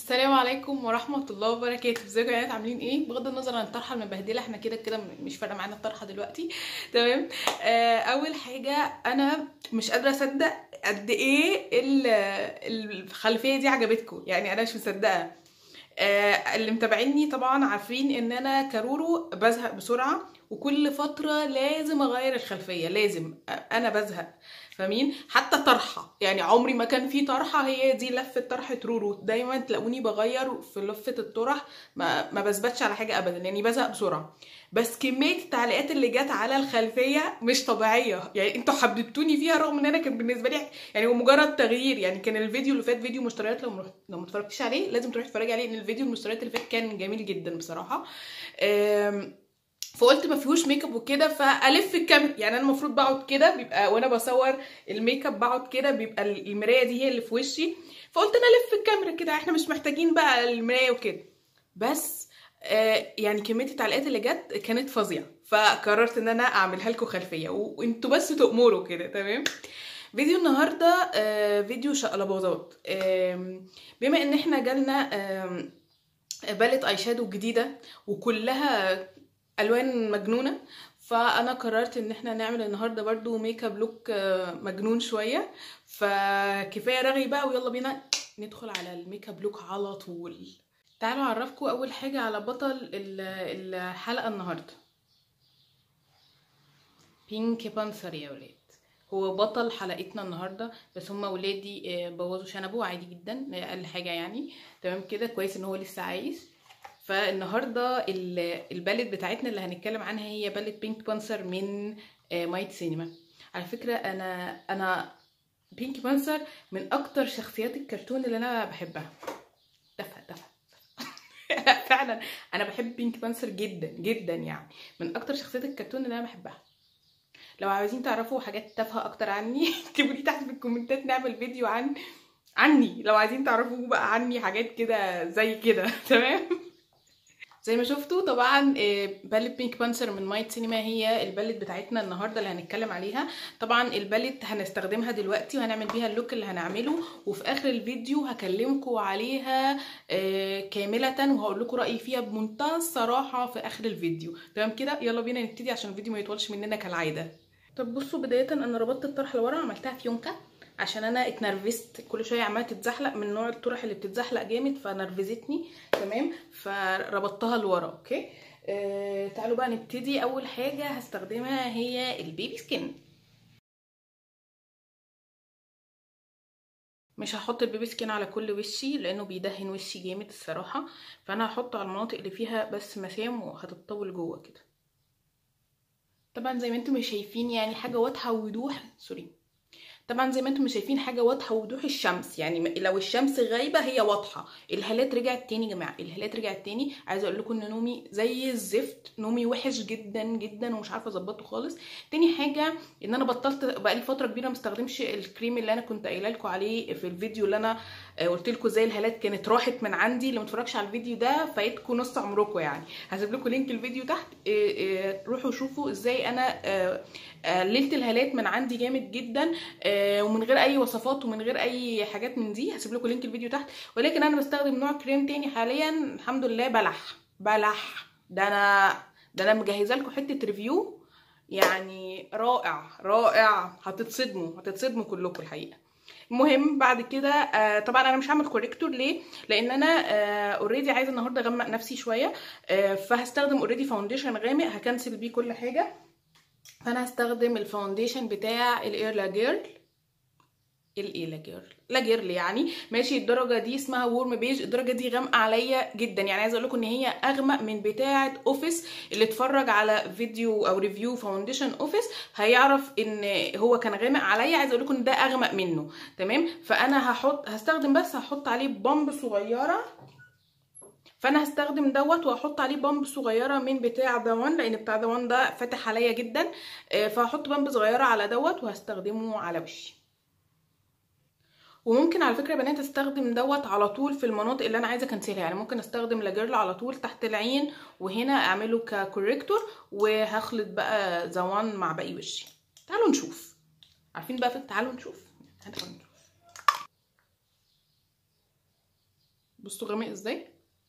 السلام عليكم ورحمة الله وبركاته ازيكم يا بنات عاملين ايه بغض النظر عن الطرحة المبهدلة احنا كده كده مش فارقة معانا الطرحة دلوقتي تمام آه اول حاجة انا مش قادرة اصدق قد ايه ال- الخلفية دي عجبتكم يعني انا مش مصدقة آه اللي متابعيني طبعا عارفين ان انا كرورو بزهق بسرعة وكل فترة لازم اغير الخلفية لازم آه، انا بزهق فاهمين حتى طرحه يعني عمري ما كان في طرحه هي دي لفه طرحه رورو دايما تلاقوني بغير في لفه الطرح ما, ما بثبتش على حاجه ابدا يعني بزهق بسرعه بس كميه التعليقات اللي جت على الخلفيه مش طبيعيه يعني انتوا حببتوني فيها رغم ان انا كان بالنسبه لي يعني هو مجرد تغيير يعني كان الفيديو اللي فات فيديو مشتريات لو مرح- لو ما اتفرجتيش عليه لازم تروحي تتفرجي عليه لان الفيديو المشتريات اللي فات كان جميل جدا بصراحه أم فقلت ما فيهوش ميك اب وكده فالف الكاميرا يعني انا المفروض بقعد كده بيبقى وانا بصور الميك اب بقعد كده بيبقى المرايه دي هي اللي في وشي فقلت انا الف الكاميرا كده احنا مش محتاجين بقى المرايه وكده بس آه يعني كميه التعليقات اللي جت كانت فظيعه فقررت ان انا اعملها لكم خلفيه و- وانتوا بس تأمروا كده تمام فيديو النهارده آه فيديو شقلباظات آم، بما ان احنا جالنا آم، باليت اي شادو جديده وكلها الوان مجنونه فانا قررت ان احنا نعمل النهارده برضو ميك اب لوك آه، مجنون شويه فكفايه رغي بقى ويلا بينا ندخل على الميك اب لوك على طول تعالوا اعرفكم اول حاجه على بطل ال- الحلقه النهارده بينك بانثر يا ولاد هو بطل حلقتنا النهارده بس هما ولادي آه، بوظوا شنبه عادي جدا آه، اقل حاجه يعني تمام كده كويس ان هو لسه عايش فالنهارده ال- البالت بتاعتنا اللي هنتكلم عنها هي بالت بينك بانثر من آه، مايت سينما على فكره انا انا بينك بانثر من اكتر شخصيات الكرتون اللي انا بحبها دفع دفع فعلا انا بحب بينك بانثر جدا جدا يعني من اكتر شخصيات الكرتون اللي انا بحبها لو عايزين تعرفوا حاجات تافهه اكتر عني اكتبوا لي تحت في الكومنتات نعمل فيديو عن عني لو عايزين تعرفوا بقى عني حاجات كده زي كده تمام زي ما شفتوا طبعا آه، باليت بينك بانثر من مايت سينما هي الباليت بتاعتنا النهارده اللي هنتكلم عليها طبعا الباليت هنستخدمها دلوقتي وهنعمل بيها اللوك اللي هنعمله وفي اخر الفيديو هكلمكم عليها آه، كامله وهقول لكم رايي فيها بمنتهى الصراحه في اخر الفيديو تمام كده يلا بينا نبتدي عشان الفيديو ما يطولش مننا كالعاده طب بصوا بدايه انا ربطت الطرحه لورا عملتها فيونكه عشان انا اتنرفزت كل شويه عماله تتزحلق من نوع الطرح اللي بتتزحلق جامد فنرفزتني تمام فربطتها لورا اوكي آه تعالوا بقى نبتدي اول حاجه هستخدمها هي البيبي سكين مش هحط البيبي سكين على كل وشي لانه بيدهن وشي جامد الصراحه فانا هحطه على المناطق اللي فيها بس مسام وهتتطول جوه كده طبعا زي ما انتم مش شايفين يعني حاجه واضحه ووضوح سوري طبعا زي ما انتم مش شايفين حاجه واضحه وضوح الشمس يعني م- لو الشمس غايبه هي واضحه الهالات رجعت تاني يا جماعه الهالات رجعت تاني عايزه اقول لكم ان نومي زي الزفت نومي وحش جدا جدا ومش عارفه اظبطه خالص تاني حاجه ان انا بطلت بقالي فتره كبيره ما استخدمش الكريم اللي انا كنت قايله لكم عليه في الفيديو اللي انا آه، قلت لكم ازاي الهالات كانت راحت من عندي اللي ما اتفرجش على الفيديو ده فايتكم نص عمركم يعني هسيب لكم لينك الفيديو تحت آه، آه، روحوا شوفوا ازاي انا آه، قللت الهالات من عندي جامد جدا آه، ومن غير اي وصفات ومن غير اي حاجات من دي هسيب لكم لينك الفيديو تحت ولكن انا بستخدم نوع كريم تاني حاليا الحمد لله بلح بلح ده انا ده انا مجهزه لكم حته ريفيو يعني رائع رائع هتتصدموا هتتصدموا كلكم الحقيقه المهم بعد كده آه طبعا انا مش هعمل كوريكتور ليه لان انا اوريدي عايزه النهارده اغمق نفسي شويه آه فهستخدم اوريدي فاونديشن غامق هكنسل بيه كل حاجه فانا هستخدم الفاونديشن بتاع الاير لاجيرل الايه لاجيرل لاجيرل يعني ماشي الدرجه دي اسمها وورم بيج الدرجه دي غامقه عليا جدا يعني عايزه اقول لكم ان هي اغمق من بتاعه اوفيس اللي اتفرج على فيديو او ريفيو فاونديشن اوفيس هيعرف ان هو كان غامق عليا عايزه اقول لكم ان ده اغمق منه تمام فانا هحط هستخدم بس هحط عليه بامب صغيره فانا هستخدم دوت وهحط عليه بامب صغيره من بتاع ذا وان لان بتاع ذا وان ده فاتح عليا جدا آه، فهحط بامب صغيره على دوت وهستخدمه على وشي وممكن على فكره يا بنات استخدم دوت على طول في المناطق اللي انا عايزه اكنسلها يعني ممكن استخدم لاجيرل على طول تحت العين وهنا اعمله ككوريكتور وهخلط بقى ذا وان مع باقي وشي تعالوا نشوف عارفين بقى تعالوا نشوف تعالوا نشوف بصوا غامق ازاي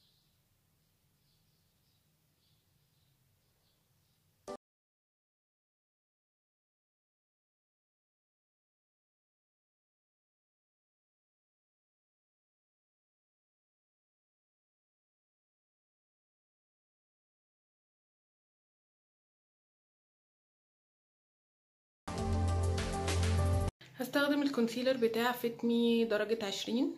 هستخدم الكونسيلر بتاع فيتمي درجة عشرين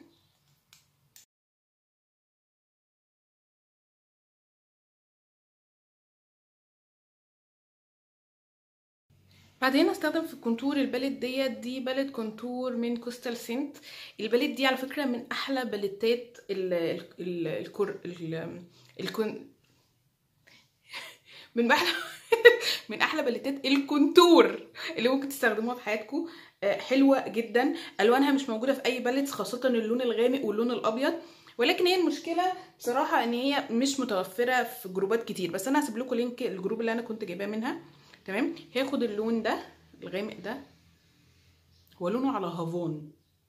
بعدين هستخدم في الكونتور الباليت ديت دي باليت كونتور من كوستال سنت الباليت دي على فكرة من احلى باليتات ال ال ال الكور ال الكون من احلى من احلى باليتات الكونتور اللي ممكن تستخدموها في حياتكم حلوه جدا الوانها مش موجوده في اي باليتس خاصه اللون الغامق واللون الابيض ولكن هي المشكله بصراحه ان هي مش متوفره في جروبات كتير بس انا هسيب لكم لينك الجروب اللي انا كنت جايباه منها تمام هاخد اللون ده الغامق ده هو لونه على هافون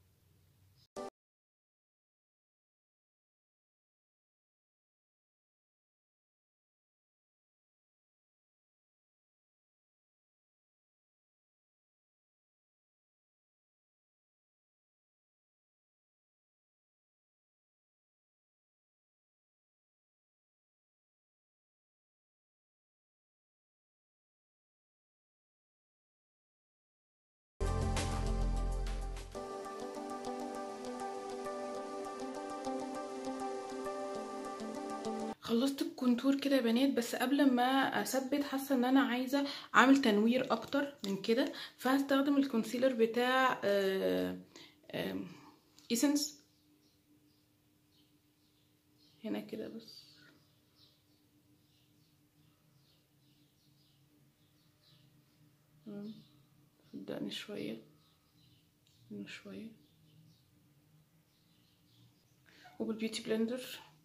خلصت الكونتور كده يا بنات بس قبل ما اثبت حاسه ان انا عايزه اعمل تنوير اكتر من كده فهستخدم الكونسيلر بتاع ايسنس هنا كده بس صدقني شويه هنا شويه وبالبيوتي بلندر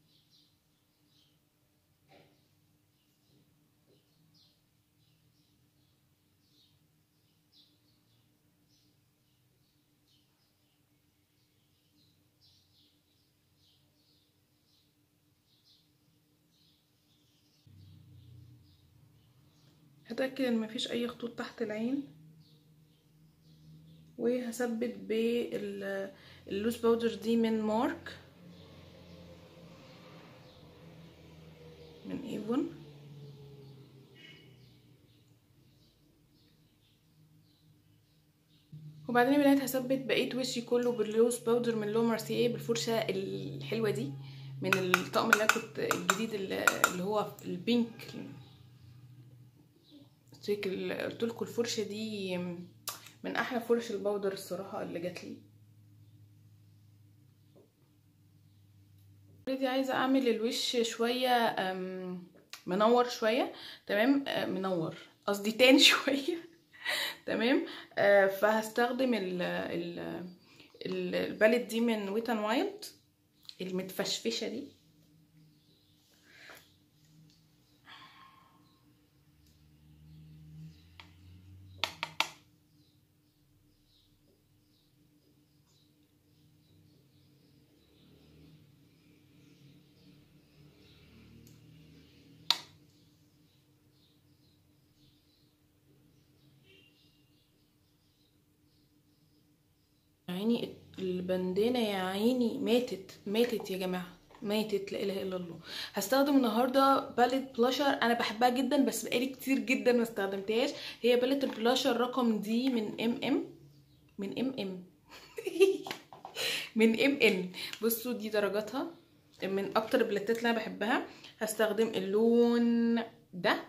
هتأكد ان مفيش اي خطوط تحت العين وهثبت باللوز باودر دي من مارك من ايفون وبعدين بدأت هثبت بقية وشي كله باللوز باودر من لو مارسييه بالفرشة الحلوة دي من الطقم اللي انا كنت الجديد اللي هو البينك قلت لكم الفرشه دي من احلى فرش البودر الصراحه اللي جات لي دي عايزه اعمل الوش شويه منور شويه تمام منور قصدي تاني شويه تمام فهستخدم ال ال الباليت دي من ويت ان وايلد المتفشفشه دي عيني البندانة يا عيني ماتت ماتت يا جماعة ماتت لا اله الا الله هستخدم النهارده باليت بلاشر انا بحبها جدا بس بقالي كتير جدا ما استخدمتهاش هي باليت البلاشر رقم دي من ام ام من ام ام من ام ان بصوا دي درجاتها من اكتر البلاتات اللي انا بحبها هستخدم اللون ده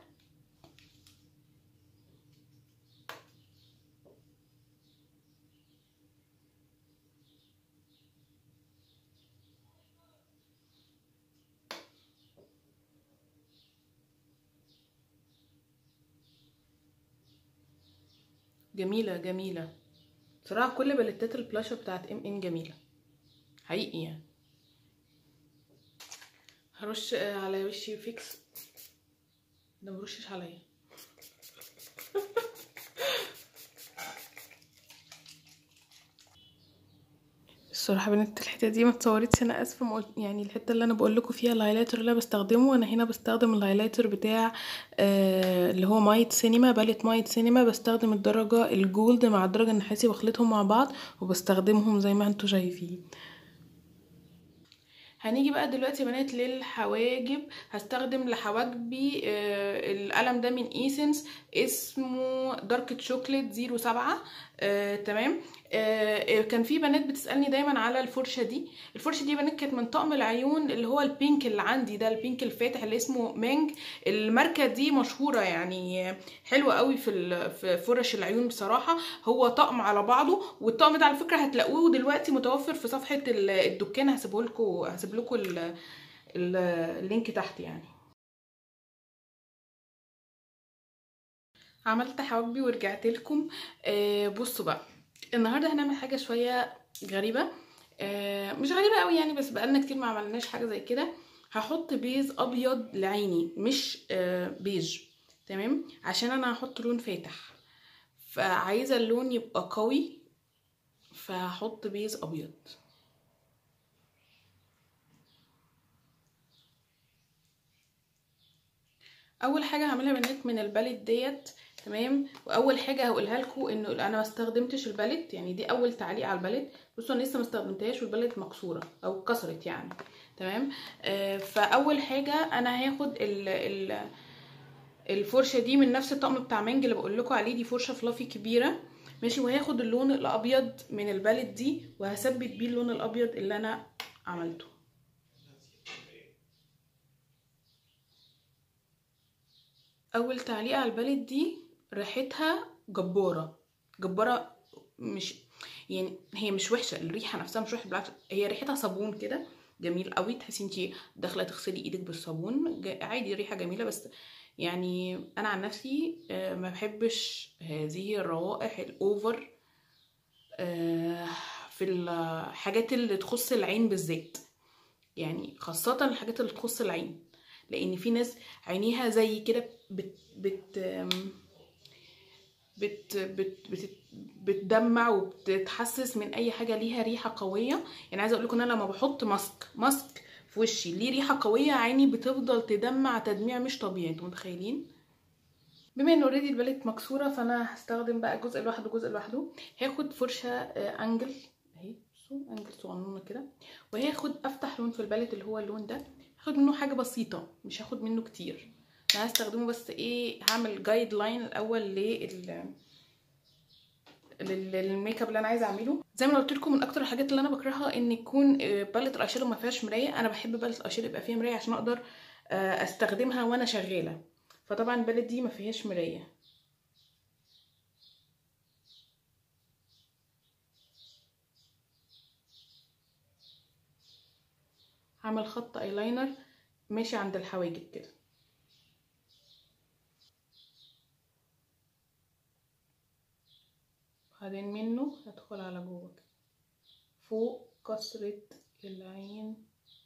جميلة جميلة صراحة كل بلتات البلاشر بتاعت ام ان جميلة حقيقي يعني هرش على وشي فيكس ده مرشش عليا الصراحه بنت الحته دي ما اتصورتش انا اسفه ما قلت يعني الحته اللي انا بقول لكم فيها الهايلايتر اللي انا بستخدمه انا هنا بستخدم الهايلايتر بتاع آه اللي هو مايت سينما باليت مايت سينما بستخدم الدرجه الجولد مع الدرجه النحاسي بخلطهم مع بعض وبستخدمهم زي ما انتم شايفين هنيجي بقى دلوقتي يا بنات للحواجب هستخدم لحواجبي آه القلم ده من ايسنس اسمه دارك شوكليت زيرو سبعة آه تمام آه كان في بنات بتسالني دايما على الفرشه دي الفرشه دي بنات كانت من طقم العيون اللي هو البينك اللي عندي ده البينك الفاتح اللي اسمه مانج الماركه دي مشهوره يعني حلوه قوي في في فرش العيون بصراحه هو طقم على بعضه والطقم ده على فكره هتلاقوه دلوقتي متوفر في صفحه الدكان هسيبه لكم هسيب لكم اللينك تحت يعني عملت حواجبي ورجعت لكم آه بصوا بقى النهارده هنعمل حاجه شويه غريبه آه مش غريبه قوي يعني بس بقالنا كتير ما عملناش حاجه زي كده هحط بيز ابيض لعيني مش آه بيج تمام عشان انا هحط لون فاتح فعايزه اللون يبقى قوي فهحط بيز ابيض اول حاجه هعملها بنات من الباليت ديت تمام واول حاجه هقولها لكم انه انا ما استخدمتش الباليت يعني دي اول تعليق على الباليت بصوا انا لسه ما استخدمتهاش والباليت مكسوره او اتكسرت يعني تمام آه فاول حاجه انا هاخد ال ال الفرشه دي من نفس الطقم بتاع مانج اللي بقول لكم عليه دي فرشه فلافي كبيره ماشي وهاخد اللون الابيض من الباليت دي وهثبت بيه اللون الابيض اللي انا عملته اول تعليقه على الباليت دي ريحتها جباره جباره مش يعني هي مش وحشه الريحه نفسها مش وحشه بالعكس هي ريحتها صابون كده جميل قوي تحسي انتي داخله تغسلي ايدك بالصابون عادي ريحه جميله بس يعني انا عن نفسي ما بحبش هذه الروائح الاوفر في الحاجات اللي تخص العين بالذات يعني خاصه الحاجات اللي تخص العين لان في ناس عينيها زي كده بت بت بت بت بت بتدمع وبتتحسس من اي حاجه ليها ريحه قويه يعني عايزه اقول لكم ان انا لما بحط ماسك ماسك في وشي ليه ريحه قويه عيني بتفضل تدمع تدميع مش طبيعي انتوا متخيلين بما ان اوريدي الباليت مكسوره فانا هستخدم بقى جزء لوحده جزء لوحده هاخد فرشه انجل اهي بصوا انجل صغنونه كده وهاخد افتح لون في الباليت اللي هو اللون ده هاخد منه حاجه بسيطه مش هاخد منه كتير انا هستخدمه بس ايه هعمل جايد لاين الاول لل للميك اب اللي انا عايزه اعمله زي ما قلت لكم من اكتر الحاجات اللي انا بكرهها ان يكون باليت الايشادو ما فيهاش مرايه انا بحب باليت الايشادو يبقى فيها مرايه عشان اقدر استخدمها وانا شغاله فطبعا الباليت دي ما فيهاش مرايه هعمل خط ايلاينر ماشي عند الحواجب كده بعدين منه هدخل على جوه كده فوق كسرة العين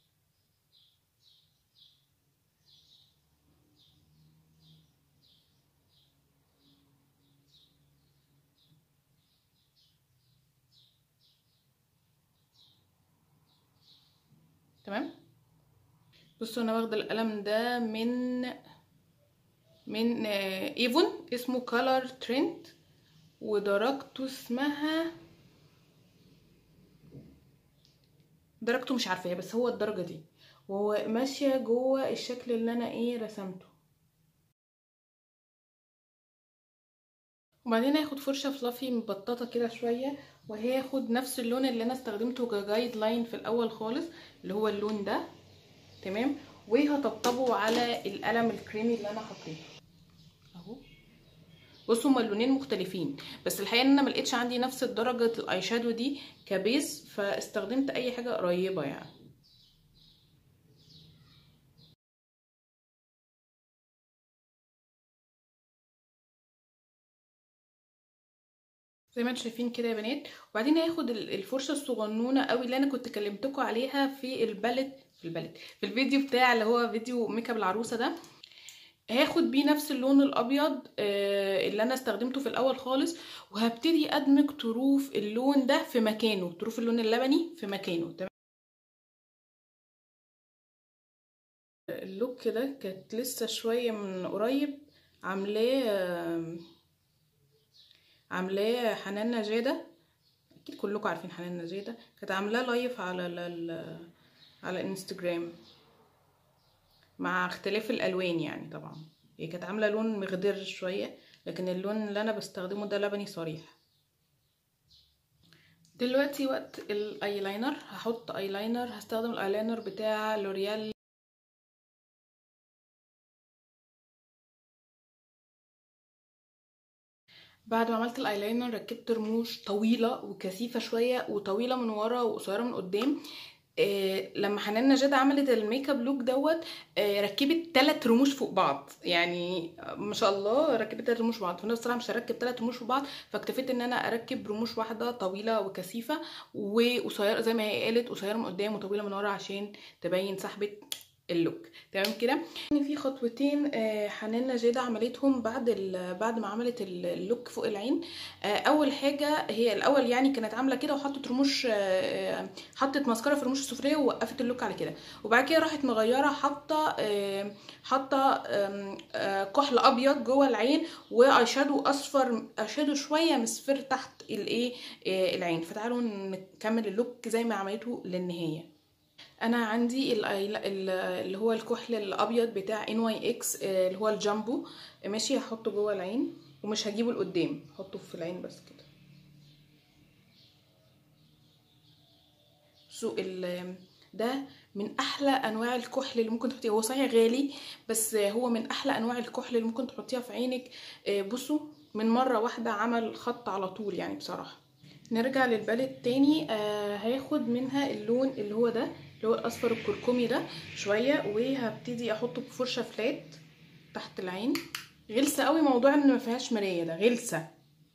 تمام بصوا انا واخده القلم ده من من ايفون اسمه كولر ترند ودرجته اسمها درجته مش عارفه بس هو الدرجه دي وهو ماشيه جوه الشكل اللي انا ايه رسمته وبعدين هاخد فرشه فلافي مبططه كده شويه وهاخد نفس اللون اللي انا استخدمته كجايد لاين في الاول خالص اللي هو اللون ده تمام وهطبطبه على القلم الكريمي اللي انا حطيته اهو بصوا هما اللونين مختلفين بس الحقيقه ان انا ملقتش عندي نفس درجه الاي شادو دي كبيز فاستخدمت اي حاجه قريبه يعني زي ما انتم شايفين كده يا بنات وبعدين هاخد الفرشه الصغنونه قوي اللي انا كنت كلمتكم عليها في البالت في البالت في الفيديو بتاع اللي هو فيديو ميك اب العروسه ده هاخد بيه نفس اللون الابيض آه، اللي انا استخدمته في الاول خالص وهبتدي ادمج طروف اللون ده في مكانه طروف اللون اللبني في مكانه تمام اللوك ده كانت لسه شويه من قريب عاملاه آه، عاملاه حنان نجاده اكيد كلكم عارفين حنان نجاده كانت عاملاه لايف على ال- ال- على الانستجرام مع اختلاف الالوان يعني طبعا هي كانت عامله لون مخضر شويه لكن اللون اللي انا بستخدمه ده لبني صريح دلوقتي وقت الايلاينر هحط ايلاينر هستخدم الايلاينر بتاع لوريال بعد ما عملت الايلاينر ركبت رموش طويله وكثيفه شويه وطويله من ورا وقصيره من قدام آه لما حنان نجاة عملت الميك اب لوك دوت آه ركبت ثلاث رموش فوق بعض يعني آه، ما شاء الله ركبت ثلاث رموش فوق بعض فانا الصراحه مش هركب ثلاث رموش فوق بعض فاكتفيت ان انا اركب رموش واحده طويله وكثيفه وقصيره زي ما هي قالت قصيره من قدام وطويله من ورا عشان تبين سحبه اللوك تمام كده يعني في خطوتين آه، حنان نجاده عملتهم بعد ال- بعد ما عملت ال- اللوك فوق العين آه، اول حاجه هي الاول يعني كانت عامله كده وحطت رموش آه، آه، حطت ماسكارا في الرموش السفليه ووقفت اللوك على كده وبعد كده راحت مغيره حاطه آه، حاطه آم، آه، كحل ابيض جوه العين واي شادو اصفر اي شادو شويه مصفر تحت الايه آه، العين فتعالوا نكمل اللوك زي ما عملته للنهايه انا عندي ال- ال- اللي هو الكحل الابيض بتاع ان واي اكس اللي هو الجامبو ماشي هحطه جوه العين ومش هجيبه لقدام هحطه في العين بس كده سو ال ده من احلى انواع الكحل اللي ممكن تحطيه هو صحيح غالي بس هو من احلى انواع الكحل اللي ممكن تحطيها في عينك آه، بصوا من مره واحده عمل خط على طول يعني بصراحه نرجع للبالت تاني آه هاخد منها اللون اللي هو ده اللي هو الاصفر الكركمي ده شويه وهبتدي احطه بفرشه فلات تحت العين غلسه قوي موضوع ان ما فيهاش مرايه ده غلسه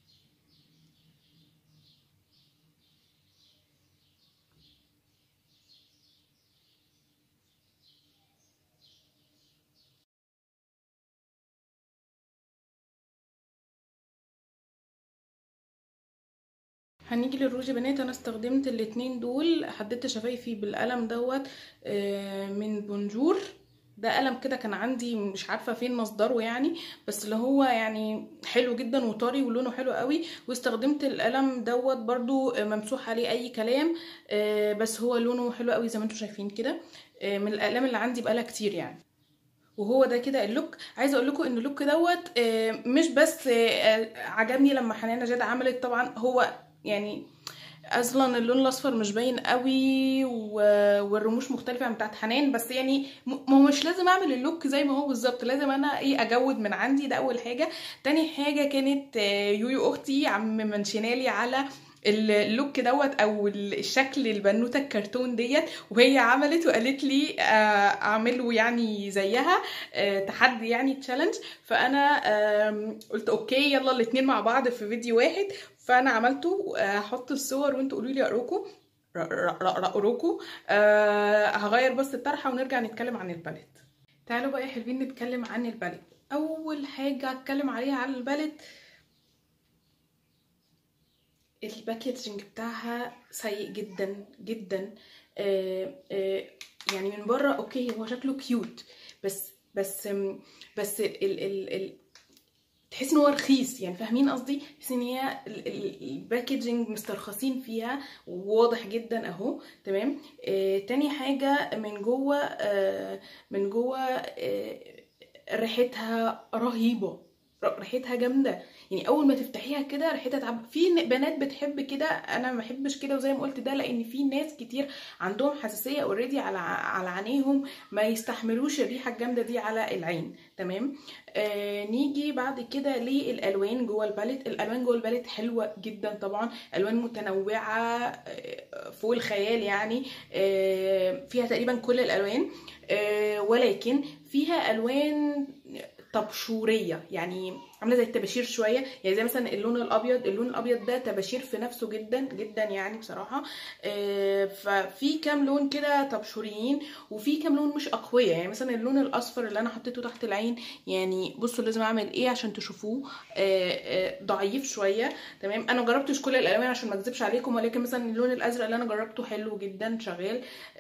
هنيجي للروج يا بنات انا استخدمت الاتنين دول حددت شفايفي بالقلم دوت آه، من بونجور ده قلم كده كان عندي مش عارفه فين مصدره يعني بس اللي هو يعني حلو جدا وطري ولونه حلو قوي واستخدمت القلم دوت برضو آه، ممسوح عليه اي كلام آه، بس هو لونه حلو قوي زي ما انتم شايفين كده آه، من الاقلام اللي عندي بقالها كتير يعني وهو ده كده اللوك عايزه اقول لكم ان اللوك دوت آه، مش بس آه، آه، عجبني لما حنان نجاد عملت طبعا هو يعني اصلا اللون الاصفر مش باين قوي و- والرموش مختلفه عن بتاعت حنان بس يعني م- ما هو مش لازم اعمل اللوك زي ما هو بالظبط لازم انا ايه اجود من عندي ده اول حاجه تاني حاجه كانت آه، يويو اختي عم منشنالي على اللوك دوت او الشكل البنوته الكرتون ديت وهي عملت وقالت لي آه، اعمله يعني زيها آه، تحدي يعني تشالنج فانا آم، قلت اوكي يلا الاتنين مع بعض في فيديو واحد فانا عملته آه، هحط الصور وانتوا قولوا لي رايكم رايكم آه، هغير بس الطرحه ونرجع نتكلم عن الباليت تعالوا بقى يا حلوين نتكلم عن الباليت اول حاجه اتكلم عليها عن الباليت الباكيجنج بتاعها سيء جدا جدا آه آه يعني من بره اوكي هو شكله كيوت بس بس بس ال ال ال تحس ان هو رخيص يعني فاهمين قصدي تحس ان هي ال- ال- الباكجينج مسترخصين فيها وواضح جدا اهو تمام آه تاني حاجه من جوه آه من جوه آه ريحتها رهيبه ر- ريحتها جامده يعني اول ما تفتحيها كده ريحتها تعب في ن- بنات بتحب كده انا ما بحبش كده وزي ما قلت ده لان في ناس كتير عندهم حساسيه اوريدي على ع- على عينيهم ما يستحملوش الريحه الجامده دي على العين تمام آه نيجي بعد كده للالوان جوه الباليت الالوان جوه الباليت حلوه جدا طبعا الوان متنوعه آه، فوق الخيال يعني آه فيها تقريبا كل الالوان آه ولكن فيها الوان طبشوريه يعني عامله زي الطباشير شويه يعني زي مثلا اللون الابيض اللون الابيض ده طباشير في نفسه جدا جدا يعني بصراحه آه، ففي كام لون كده طبشوريين وفي كام لون مش اقوياء يعني مثلا اللون الاصفر اللي انا حطيته تحت العين يعني بصوا لازم اعمل ايه عشان تشوفوه آه، آه، ضعيف شويه تمام انا جربتش كل الالوان عشان ما اكذبش عليكم ولكن مثلا اللون الازرق اللي انا جربته حلو جدا شغال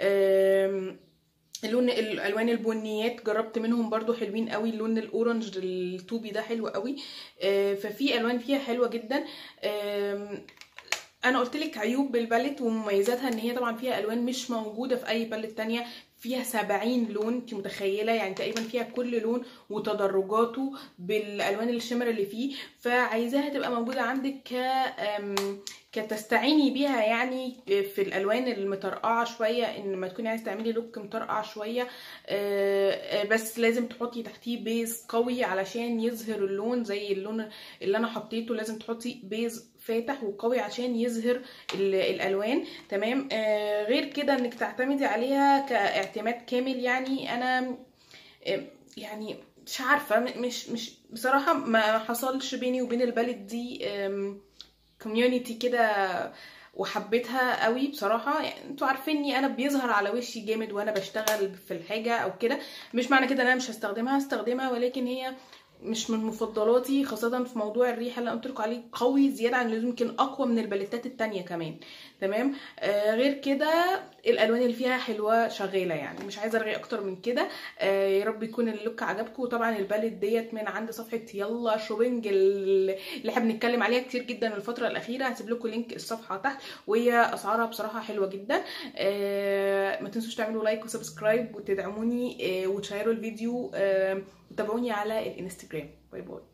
آم، اللون الالوان البنيات جربت منهم برضو حلوين قوي اللون الاورنج الطوبي ده حلو قوي آه، ففي الوان فيها حلوه جدا آم، انا قلت لك عيوب بالباليت ومميزاتها ان هي طبعا فيها الوان مش موجوده في اي باليت تانية فيها 70 لون انت متخيله يعني تقريبا فيها كل لون وتدرجاته بالالوان الشمر اللي فيه فعايزاها تبقى موجوده عندك ك أم، كتستعيني بيها يعني في الالوان المطرقعه شويه ان ما تكوني عايزه تعملي لوك مطرقع شويه آه، آه، بس لازم تحطي تحتيه بيز قوي علشان يظهر اللون زي اللون اللي انا حطيته لازم تحطي بيز فاتح وقوي عشان يظهر ال- الالوان تمام آه، غير كده انك تعتمدي عليها كاعتماد كامل يعني انا آه، يعني مش عارفه م- مش مش بصراحه ما حصلش بيني وبين البلد دي كوميونيتي كده وحبيتها قوي بصراحه يعني انتوا عارفيني انا بيظهر على وشي جامد وانا بشتغل في الحاجه او كده مش معنى كده ان انا مش هستخدمها هستخدمها ولكن هي مش من مفضلاتي خاصة في موضوع الريحة اللي أنا قلت لكم عليه قوي زيادة عن اللزوم يمكن أقوى من الباليتات التانية كمان تمام آه غير كده الألوان اللي فيها حلوة شغالة يعني مش عايزة أرغي أكتر من كده آه يا رب يكون اللوك عجبكم وطبعا الباليت ديت من عند صفحة يلا شوبينج اللي احنا بنتكلم عليها كتير جدا الفترة الأخيرة هسيب لكم لينك الصفحة تحت وهي أسعارها بصراحة حلوة جدا آه ما تنسوش تعملوا لايك وسبسكرايب وتدعموني آه وتشيروا الفيديو آه وتابعوني على الانستجرام باي باي